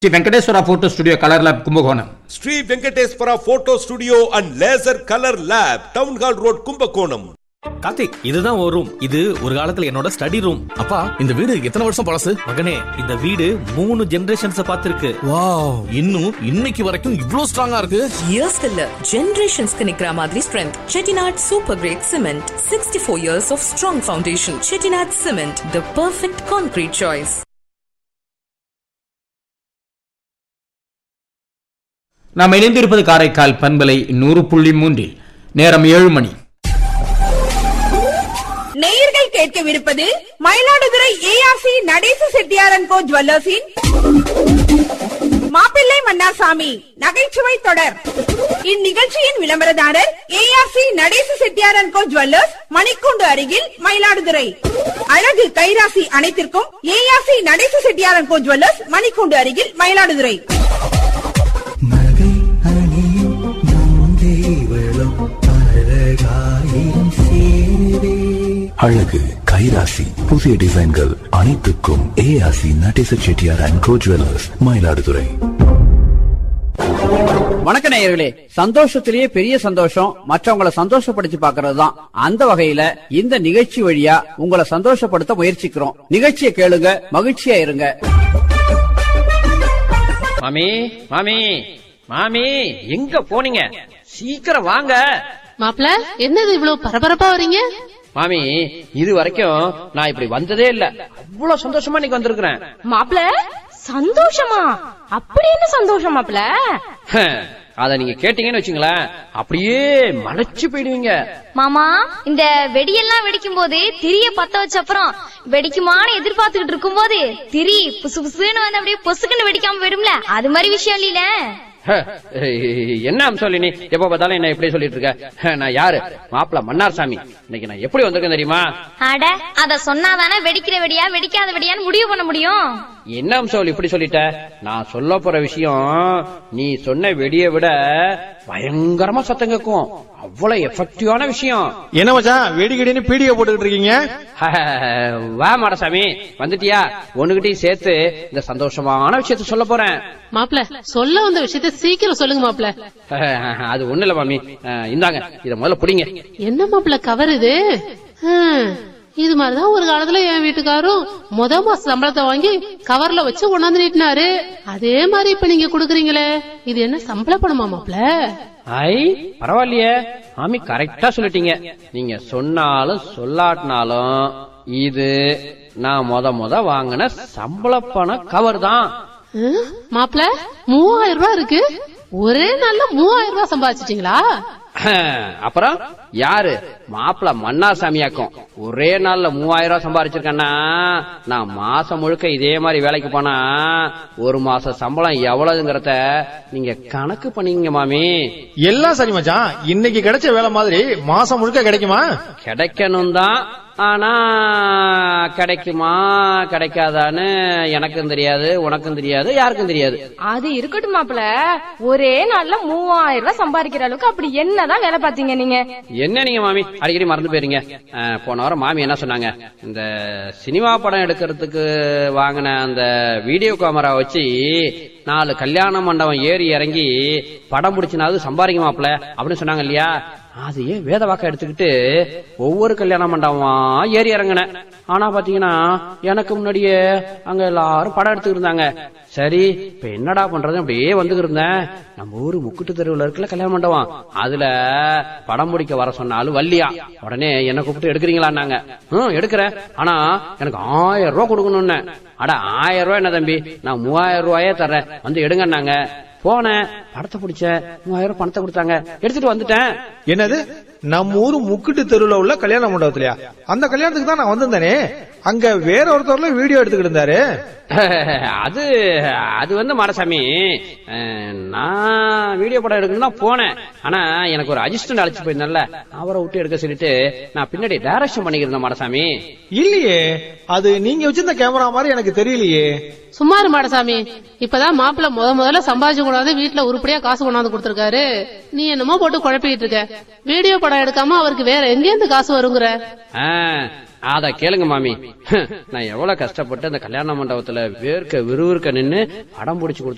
Shri Venkateshwara photo studio colour lab Kumbakonam Shri Venkateshwara photo studio and laser colour lab town hall road Kumbakonam Karthik இதுதான் ஒரு room இது ஒரு காலத்துல என்னோட ஸ்டடி ரூம் அப்பா இந்த வீடு எத்தனை வருஷம் பழசு மகனே இந்த வீடு மூணு ஜெனரேஷன்ஸ் பார்த்திருக்கு வாவ் இன்னும் இன்னைக்கு வரைக்கும் இவ்ளோ ஸ்ட்ராங்கா இருக்கு இயர்ஸ்க்கு இல்ல ஜெனரேஷன்ஸ்க்கு நிக்கிற மாதிரி strength Chettinad super grade cement sixty four years of strong foundation Chettinad cement the perfect concrete choice நாம் இணைந்திருப்பது காரைக்கால் பண்பலை நூறு புள்ளி மூன்றில் நேரம் ஏழு மணி நேயர்கள் கேட்கவிருப்பது மயிலாடுதுறை ஏஆர்சி நடேச செட்டியாரன் கோ ஜுவல்லர்ஸின் மாப்பிள்ளை மன்னாசாமி நகைச்சுவை தொடர் இந்நிகழ்ச்சியின் விளம்பரதாரர் ஏஆர்சி நடேச செட்டியாரன் கோ ஜுவல்லர்ஸ் மணிக்கூண்டு அருகில் மயிலாடுதுறை அழகு கைராசி அனைத்திற்கும் ஏஆர்சி நடேச செட்டியாரன் கோ ஜுவல்லர்ஸ் மணிக்கூண்டு அருகில் மயிலாடுதுறை நகை அணியும் நம் தேவளும் அழகாயிரம் சேருதே அழகு கைராசி புதிய டிசைன்கள் அனைத்துக்கும் ARC Natesa Chettiar and co jewellers Mayiladuthurai வணக்க நேயர்களே சந்தோஷத்திலேயே பெரிய சந்தோஷம் மற்றவங்களை சந்தோஷப்படுத்தி பாக்குறது தான் அந்த வகையில இந்த நிகழ்ச்சி வழியா உங்களை சந்தோஷப்படுத்த முயற்சிக்கிறோம் நிகழ்ச்சியை கேளுங்க மகிழ்ச்சியா இருங்க மாமி மாமி மாமி எங்க போனீங்க சீக்கிரம் வாங்க மாப்ள என்னது இவ்வளவு பரபரப்பா வரீங்க மாமி இது வரைக்கும் நான் இப்படி வந்ததே இல்ல அவ்வளவு சந்தோஷமா இன்னைக்கு வந்திருக்கிறேன் மாப்ள சந்தோஷமா அப்படி என்ன சந்தோஷம் மாப்ள அத நீங்க கேட்டீங்கன்னு வச்சுங்களேன் அப்படியே மலைச்சு போயிடுவீங்க மாமா இந்த வெடியெல்லாம் வெடிக்கும் போது திரிய பத்த வச்ச அப்புறம் வெடிக்குமான்னு எதிர்பார்த்துக்கிட்டு இருக்கும் போது திரி புசு புசுன்னு வந்து அப்படியே பொசுக்குன்னு வெடிக்காம போயிடும்ல அது மாதிரி விஷயம் இல்ல ஹ, என்ன சொல்லி நீ எப்ப பார்த்தாலும் என்ன எப்படி சொல்லிட்டு இருக்க ஹ, நான் யாரு மாப்பிள மன்னார் சாமி இன்னைக்கு நான் எப்படி வந்திருக்கேன் தெரியுமா அட அத சொன்னாதானே வெடிக்கிற வெடியா வெடிக்காத வெடியான்னு முடிவு பண்ண முடியும் என்ன அம்சம் இப்படி சொல்லிட்ட நான் சொல்ல போற விஷயம் நீ சொன்ன வெடியை விட பயங்கரமா சத்தம் கேட்கும் அவ்வளவு எஃபெக்டிவான விஷயம் என்ன மச்சான் வெடி கடின்னு பீடிகை போட்டுக்கிட்டு இருக்கீங்க வா மாடசாமி வந்துட்டியா ஒண்ணுகிட்டையும் சேர்த்து இந்த சந்தோஷமான விஷயத்த சொல்ல போறேன் மாப்ள சொல்ல வந்த விஷயத்த சீக்கிரம் சொல்லுங்க மாப்ள அது ஒண்ணு இல்ல மாமி அஹ், இந்தாங்க இத முதல்ல புடிங்க என்ன மாப்ள கவர் இது ஹம், இது மாதிரிதான் ஒரு காலத்துல என் வீட்டுக்காரும் முத மாச சம்பளத்தை வாங்கி கவர்ல வச்சு கொண்டாந்து நீட்டினாரு அதே மாதிரி இப்ப நீங்க குடுக்குறீங்களே இது என்ன சம்பள பணமா மாப்ள ஐ பரவாயில்லையே மாமி கரெக்டா சொல்லிட்டீங்க நீங்க சொன்னாலும் சொல்லாட்டினாலும் இது நான் முத முத வாங்கின சம்பள பண கவர் தான் ஹம், மாப்ள மூவாயிரம் ரூபாய் இருக்கு ஒரே நாள்ல மூவாயிரம் ரூபாய் சம்பாதிச்சிட்டீங்களா அப்புறம் யாரு மாப்பிள மன்னார் சாமியாக்கும் ஒரே நாள்ல மூவாயிரம் ரூபாய் சம்பாரிச்சிருக்கேன்னா நான் மாசம் முழுக்க இதே மாதிரி வேலைக்கு போனா ஒரு மாச சம்பளம் எவ்வளவுங்கிறத நீங்க கணக்கு பண்ணீங்க மாமி எல்லாம் சரி மச்சான் இன்னைக்கு கிடைச்ச வேலை மாதிரி மாசம் முழுக்க கிடைக்குமா கிடைக்கணும் தான் ஆனா கிடைக்குமா கிடைக்காதான்னு எனக்கும் தெரியாது உனக்கும் தெரியாது யாருக்கும் தெரியாது அது இருக்கட்டும் மாப்ள ஒரே நாள்ல மூவாயிரம் ரூபாய் சம்பாதிக்கிற அளவுக்கு அப்படி என்னதான் வேலை பாத்தீங்க நீங்க என்ன நீங்க மாமி அடிக்கடி மறந்து போயிருங்க அஹ், போன வாரம் மாமி என்ன சொன்னாங்க இந்த சினிமா படம் எடுக்கிறதுக்கு வாங்கின அந்த வீடியோ கேமரா வச்சு நாலு கல்யாண மண்டபம் ஏறி இறங்கி படம் பிடிச்சினாவது சம்பாதிக்க மாப்ள அப்படின்னு சொன்னாங்க இல்லையா அது ஏன் வேத வாக்க எடுத்துக்கிட்டு ஒவ்வொரு கல்யாண மண்டபமா ஏறி இறங்கினேன் ஆனா பாத்தீங்கன்னா எனக்கு முன்னாடியே அங்க எல்லாரும் படம் எடுத்துக்கிட்டு இருந்தாங்க சரி இப்ப என்னடா பண்றது அப்படியே வந்துகிட்டு இருந்தேன் நம்ம ஊரு முக்குட்டு தெருவுல இருக்குல்ல கல்யாண மண்டபம் அதுல படம் பிடிக்க வர சொன்னாலும் வள்ளியா உடனே என்ன கூப்பிட்டு எடுக்கிறீங்களான்னாங்க ம் எடுக்கிறேன் ஆனா எனக்கு ஆயிரம் ரூபாய் கொடுக்கணும்னு அட ஆயிரம் ரூபாய் என்ன தம்பி நான் மூவாயிரம் ரூபாயே தர்றேன் வந்து எடுங்கன்னாங்க போனேன் படத்தை பிடிச்சேன் மூவாயிரம் பணத்தை கொடுத்தாங்க எடுத்துட்டு வந்துட்டேன் என்னது நம்ம ஊரு முக்குட்டு தெருவுல உள்ள கல்யாண மண்டபத்திலயா அந்த கல்யாணத்துக்கு தான் நான் வந்திருந்தேனே அங்க வேற ஒருத்தர்ல வீடியோ எடுத்துக்கிட்டு இருந்தாரு அது அது வந்து மாடசாமி அஹ், நான் வீடியோ படம் எடுக்கணும் தான் போனேன் ஆனா எனக்கு ஒரு அசிஸ்டன்ட் அழைச்சு போயிருந்தேன்ல அவரை விட்டு எடுக்க சொல்லிட்டு நான் பின்னாடி டைரக்ஷன் பண்ணிக்கிறேன் மாடசாமி இல்லையே அது நீங்க வச்சிருந்த கேமரா மாதிரி எனக்கு தெரியலையே சும்மா இரு மாடசாமி இப்பதான் மாப்பிள்ள முத முதல்ல சம்பாதிச்சு கொண்டாந்து வீட்டுல உருப்படியா காசு கொண்டாந்து கொடுத்திருக்காரு நீ என்னமோ போட்டு குழப்பிக்கிட்டு இருக்க வீடியோ படம் எடுக்காம அவருக்கு வேற எங்கேருந்து காசு வருங்கிற ஆ, அத கேளுங்க மாமி நான் எவ்வளவு கஷ்டப்பட்டு அந்த கல்யாண மண்டபத்துல வேர்க்க விறுவிறுக்க நின்னு படம் பிடிச்சு கொடுத்து